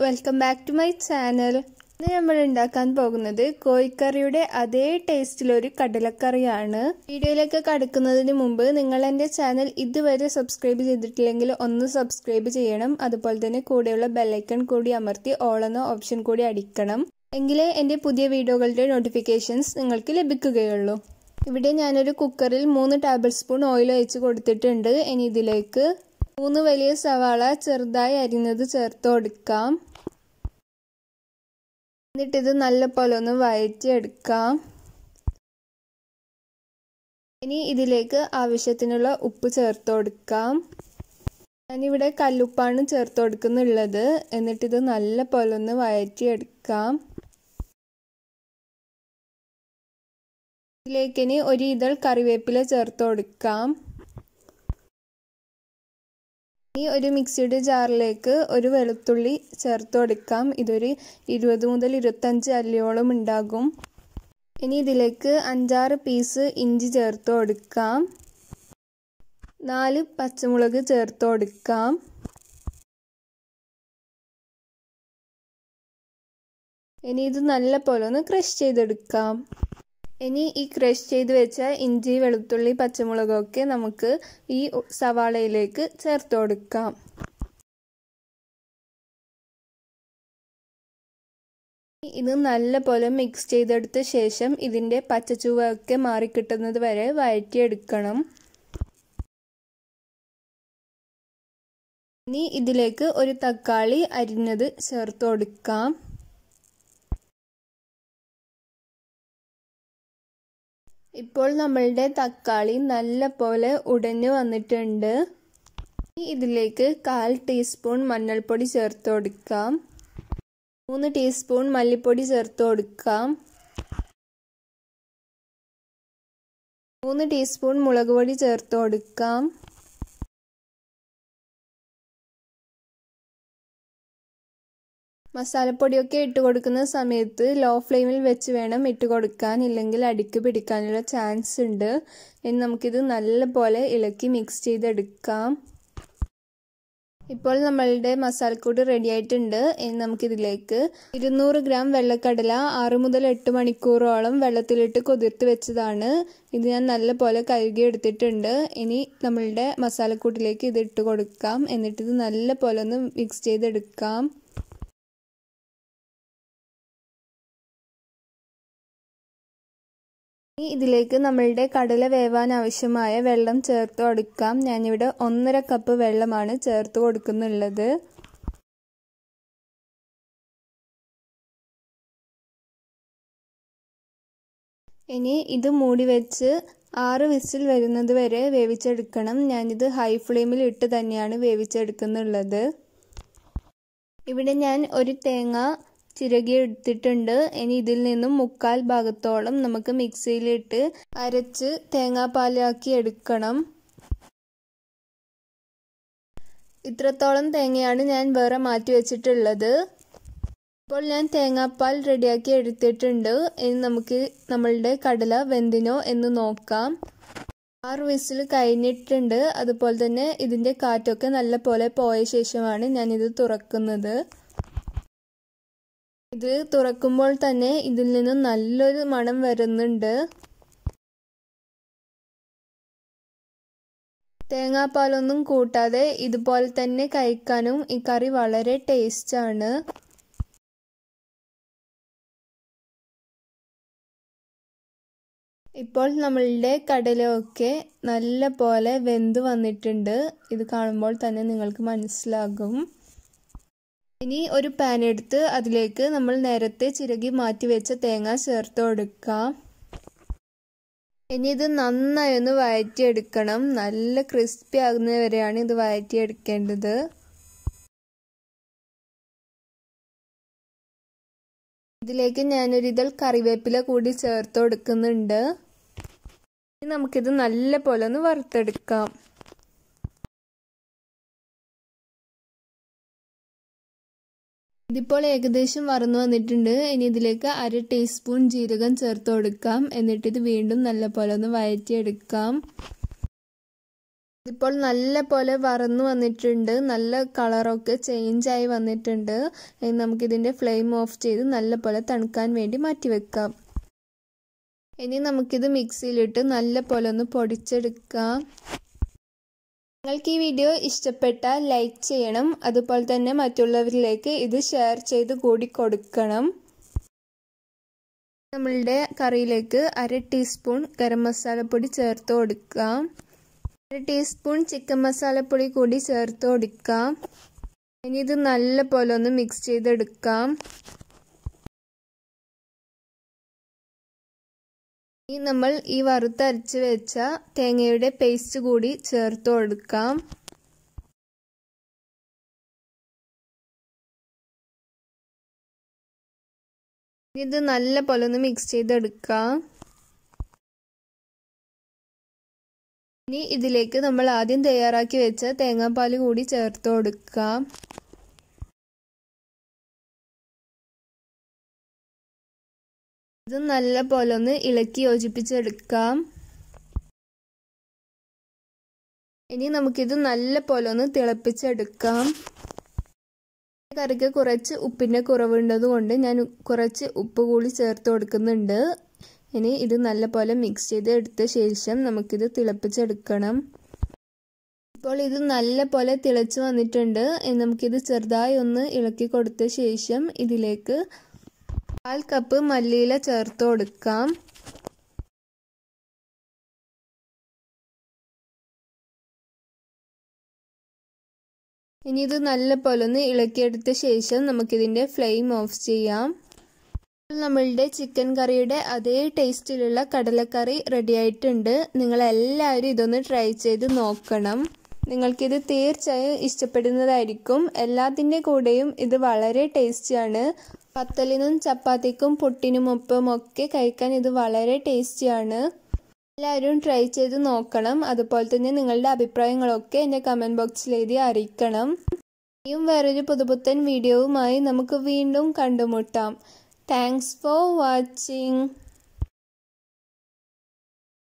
welcome back to my channel ഇന്ന് നമ്മൾ ഉണ്ടാക്കാൻ പോകുന്നത് കോഴിക്കറിയുടെ അതേ ടേസ്റ്റിലൊരു കടലക്കറിയാണ് വീഡിയോയിലേക്ക് കടക്കുന്നതിന് മുമ്പ് നിങ്ങൾ എൻ്റെ ചാനൽ ഇതുവരെ സബ്സ്ക്രൈബ് ചെയ്തിട്ടില്ലെങ്കിൽ ഒന്ന് സബ്സ്ക്രൈബ് ചെയ്യണം അതുപോലെ തന്നെ കൂടെയുള്ള ബെല്ലൈക്കൺ കൂടി അമർത്തി ഓൾ എന്ന ഓപ്ഷൻ കൂടി അടിക്കണം എങ്കിലേ എൻ്റെ പുതിയ വീഡിയോകളുടെ നോട്ടിഫിക്കേഷൻസ് നിങ്ങൾക്ക് ലഭിക്കുകയുള്ളൂ ഇവിടെ ഞാനൊരു കുക്കറിൽ മൂന്ന് ടേബിൾ സ്പൂൺ ഓയിൽ ഒഴിച്ച് കൊടുത്തിട്ടുണ്ട് ഇനി ഇതിലേക്ക് മൂന്ന് വലിയ സവാള ചെറുതായി അരിഞ്ഞത് ചേർത്ത് കൊടുക്കാം എന്നിട്ട് ഇത് നല്ല പോലെ ഒന്ന് വഴറ്റിയെടുക്കാം ഇനി ഇതിലേക്ക് ആവശ്യത്തിനുള്ള ഉപ്പ് ചേർത്ത് കൊടുക്കാം ഞാനിവിടെ കല്ലുപ്പാണ് ചേർത്ത് കൊടുക്കുന്നുള്ളത് എന്നിട്ട് ഇത് നല്ല പോലെ ഒന്ന് വഴറ്റിയെടുക്കാം ഇതിലേക്ക് ഇനി ഒരു ഇതൾ കറിവേപ്പില ചേർത്ത് കൊടുക്കാം ഇനി ഒരു മിക്സിയുടെ ജാറിലേക്ക് ഒരു വെളുത്തുള്ളി ചേർത്ത് കൊടുക്കാം ഇതൊരു ഇരുപത് മുതൽ ഇരുപത്തഞ്ച് അല്ലിയോളം ഉണ്ടാകും ഇനി ഇതിലേക്ക് അഞ്ചാറ് പീസ് ഇഞ്ചി ചേർത്ത് കൊടുക്കാം നാല് പച്ചമുളക് ചേർത്ത് കൊടുക്കാം ഇനി ഇത് നല്ല പോലെ ഒന്ന് ക്രഷ് ചെയ്തെടുക്കാം ഇനി ഈ ക്രഷ് ചെയ്ത് വെച്ച ഇഞ്ചി വെളുത്തുള്ളി പച്ചമുളകൊക്കെ നമുക്ക് ഈ സവാളയിലേക്ക് ചേർത്ത് കൊടുക്കാം ഇത് നല്ല പോലെ മിക്സ് ചെയ്തെടുത്ത ശേഷം ഇതിൻ്റെ പച്ചച്ചുവയൊക്കെ മാറിക്കിട്ടുന്നത് വരെ വഴറ്റിയെടുക്കണം ഇനി ഇതിലേക്ക് ഒരു തക്കാളി അരിഞ്ഞത് ചേർത്ത് കൊടുക്കാം ഇപ്പോൾ നമ്മളുടെ തക്കാളി നല്ല പോലെ ഉടഞ്ഞു വന്നിട്ടുണ്ട് ഇതിലേക്ക് കാൽ ടീസ്പൂൺ മഞ്ഞൾപ്പൊടി ചേർത്ത് കൊടുക്കാം മൂന്ന് ടീസ്പൂൺ മല്ലിപ്പൊടി ചേർത്ത് കൊടുക്കാം മൂന്ന് ടീസ്പൂൺ മുളക് പൊടി ചേർത്ത് കൊടുക്കാം മസാലപ്പൊടിയൊക്കെ ഇട്ട് കൊടുക്കുന്ന സമയത്ത് ലോ ഫ്ലെയിമിൽ വെച്ച് വേണം ഇട്ട് കൊടുക്കാൻ ഇല്ലെങ്കിൽ അടിക്ക് പിടിക്കാനുള്ള ചാൻസ് ഉണ്ട് ഇനി നമുക്കിത് നല്ല പോലെ ഇളക്കി മിക്സ് ചെയ്തെടുക്കാം ഇപ്പോൾ നമ്മളുടെ മസാലക്കൂട്ട് റെഡി ആയിട്ടുണ്ട് ഇനി നമുക്കിതിലേക്ക് ഇരുന്നൂറ് ഗ്രാം വെള്ളക്കടല ആറ് മുതൽ എട്ട് മണിക്കൂറോളം വെള്ളത്തിലിട്ട് കുതിർത്ത് വെച്ചതാണ് ഇത് ഞാൻ നല്ല പോലെ കഴുകി എടുത്തിട്ടുണ്ട് ഇനി നമ്മളുടെ മസാലക്കൂട്ടിലേക്ക് ഇത് ഇട്ട് കൊടുക്കാം എന്നിട്ട് ഇത് നല്ല പോലെ ഒന്ന് മിക്സ് ചെയ്തെടുക്കാം ഇനി ഇതിലേക്ക് നമ്മളുടെ കടല വേവാൻ ആവശ്യമായ വെള്ളം ചേർത്ത് കൊടുക്കാം ഞാനിവിടെ ഒന്നര കപ്പ് വെള്ളമാണ് ചേർത്ത് കൊടുക്കുന്നുള്ളത് ഇനി ഇത് മൂടി വെച്ച് ആറ് വിസിൽ വരുന്നത് വരെ വേവിച്ചെടുക്കണം ഞാനിത് ഹൈ ഫ്ലെയിമിൽ ഇട്ട് തന്നെയാണ് വേവിച്ചെടുക്കുന്നുള്ളത് ഇവിടെ ഞാൻ ഒരു തേങ്ങ ചിരകി എടുത്തിട്ടുണ്ട് ഇനി ഇതിൽ നിന്നും മുക്കാൽ ഭാഗത്തോളം നമുക്ക് മിക്സിയിലിട്ട് അരച്ച് തേങ്ങാപ്പാലാക്കി എടുക്കണം ഇത്രത്തോളം തേങ്ങയാണ് ഞാൻ വേറെ മാറ്റി വെച്ചിട്ടുള്ളത് ഇപ്പോൾ ഞാൻ തേങ്ങാപ്പാൽ റെഡിയാക്കി എടുത്തിട്ടുണ്ട് ഇനി നമുക്ക് നമ്മളുടെ കടല വെന്തിനോ എന്ന് നോക്കാം ആറ് വിസിൽ കഴിഞ്ഞിട്ടുണ്ട് അതുപോലെ തന്നെ ഇതിൻ്റെ കാറ്റൊക്കെ നല്ല പോലെ പോയ ശേഷമാണ് ഞാനിത് തുറക്കുന്നത് ഇത് തുറക്കുമ്പോൾ തന്നെ ഇതിൽ നിന്ന് നല്ലൊരു മണം വരുന്നുണ്ട് തേങ്ങാപ്പാലൊന്നും കൂട്ടാതെ ഇതുപോലെ തന്നെ കഴിക്കാനും ഈ കറി വളരെ ടേസ്റ്റാണ് ഇപ്പോൾ നമ്മളുടെ കടലൊക്കെ നല്ല പോലെ വെന്ത് വന്നിട്ടുണ്ട് ഇത് കാണുമ്പോൾ തന്നെ നിങ്ങൾക്ക് മനസ്സിലാകും ഇനി ഒരു പാൻ എടുത്ത് അതിലേക്ക് നമ്മൾ നേരത്തെ ചിരകി മാറ്റി വെച്ച തേങ്ങ ചേർത്ത് കൊടുക്കാം ഇനി ഇത് നന്നായി ഒന്ന് വഴറ്റിയെടുക്കണം നല്ല ക്രിസ്പി ആകുന്നത് വരെയാണ് ഇത് വഴറ്റിയെടുക്കേണ്ടത് ഇതിലേക്ക് ഞാനൊരു ഇതൾ കറിവേപ്പില കൂടി ചേർത്ത് കൊടുക്കുന്നുണ്ട് നമുക്കിത് നല്ല പോലെ ഒന്ന് വറുത്തെടുക്കാം ഇതിപ്പോൾ ഏകദേശം വറന്നു വന്നിട്ടുണ്ട് ഇനി ഇതിലേക്ക് അര ടീസ്പൂൺ ജീരകം ചേർത്ത് കൊടുക്കാം എന്നിട്ട് ഇത് വീണ്ടും നല്ലപോലെ ഒന്ന് വഴറ്റിയെടുക്കാം ഇപ്പോൾ നല്ല പോലെ വറന്നു വന്നിട്ടുണ്ട് നല്ല കളറൊക്കെ ചേഞ്ച് ആയി വന്നിട്ടുണ്ട് ഇനി നമുക്കിതിൻ്റെ ഫ്ലെയിം ഓഫ് ചെയ്ത് നല്ല പോലെ തണുക്കാൻ വേണ്ടി മാറ്റി വെക്കാം ഇനി നമുക്കിത് മിക്സിയിലിട്ട് നല്ല പോലെ ഒന്ന് പൊടിച്ചെടുക്കാം നിങ്ങൾക്ക് ഈ വീഡിയോ ഇഷ്ടപ്പെട്ടാൽ ലൈക്ക് ചെയ്യണം അതുപോലെ തന്നെ മറ്റുള്ളവരിലേക്ക് ഇത് ഷെയർ ചെയ്ത് കൂടി കൊടുക്കണം നമ്മളുടെ കറിയിലേക്ക് അര ടീസ്പൂൺ ഗരം മസാലപ്പൊടി ചേർത്ത് കൊടുക്കാം അര ടീസ്പൂൺ ചിക്കൻ മസാലപ്പൊടി കൂടി ചേർത്ത് കൊടുക്കാം ഇനി ഇത് നല്ല പോലെ ഒന്ന് മിക്സ് ചെയ്തെടുക്കാം ഇനി നമ്മൾ ഈ വറുത്തരച്ച് വെച്ച തേങ്ങയുടെ പേസ്റ്റ് കൂടി ചേർത്ത് കൊടുക്കാം ഇത് നല്ല പോലെ ഒന്ന് മിക്സ് ചെയ്തെടുക്കാം ഇനി ഇതിലേക്ക് നമ്മൾ ആദ്യം തയ്യാറാക്കി വെച്ച തേങ്ങാപ്പാൽ കൂടി ചേർത്ത് കൊടുക്കാം ഇത് നല്ല പോലെ ഒന്ന് ഇളക്കി യോജിപ്പിച്ചെടുക്കാം ഇനി നമുക്കിത് നല്ല പോലെ ഒന്ന് തിളപ്പിച്ചെടുക്കാം കറിക്ക് കുറച്ച് ഉപ്പിൻ്റെ കുറവുള്ളത് കൊണ്ട് ഞാൻ കുറച്ച് ഉപ്പ് കൂടി ചേർത്ത് കൊടുക്കുന്നുണ്ട് ഇനി ഇത് നല്ല പോലെ മിക്സ് ചെയ്ത് എടുത്ത ശേഷം നമുക്കിത് തിളപ്പിച്ചെടുക്കണം ഇപ്പോൾ ഇത് നല്ല പോലെ തിളച്ച് വന്നിട്ടുണ്ട് നമുക്കിത് ചെറുതായി ഒന്ന് ഇളക്കി കൊടുത്ത ശേഷം ഇതിലേക്ക് കാൽ കപ്പ് മല്ലിയില ചേർത്ത് കൊടുക്കാം ഇനി ഇത് നല്ല പോലെ ഒന്ന് ഇളക്കിയെടുത്ത ശേഷം നമുക്കിതിൻ്റെ ഫ്ലെയിം ഓഫ് ചെയ്യാം നമ്മളുടെ ചിക്കൻ കറിയുടെ അതേ ടേസ്റ്റിലുള്ള കടലക്കറി റെഡി ആയിട്ടുണ്ട് നിങ്ങളെല്ലാവരും ഇതൊന്ന് ട്രൈ ചെയ്ത് നോക്കണം നിങ്ങൾക്കിത് തീർച്ചയായും ഇഷ്ടപ്പെടുന്നതായിരിക്കും എല്ലാത്തിൻ്റെ കൂടെയും ഇത് വളരെ ടേസ്റ്റിയാണ് പത്തലിനും ചപ്പാത്തിക്കും പുട്ടിനുമൊപ്പം ഒക്കെ കഴിക്കാൻ ഇത് വളരെ ടേസ്റ്റിയാണ് എല്ലാവരും ട്രൈ ചെയ്ത് നോക്കണം അതുപോലെ തന്നെ നിങ്ങളുടെ അഭിപ്രായങ്ങളൊക്കെ എൻ്റെ കമൻറ്റ് ബോക്സിൽ എഴുതി അറിയിക്കണം ഇനിയും വേറൊരു പുതുപുത്തൻ വീഡിയോവുമായി നമുക്ക് വീണ്ടും കണ്ടുമുട്ടാം താങ്ക്സ് ഫോർ വാച്ചിങ്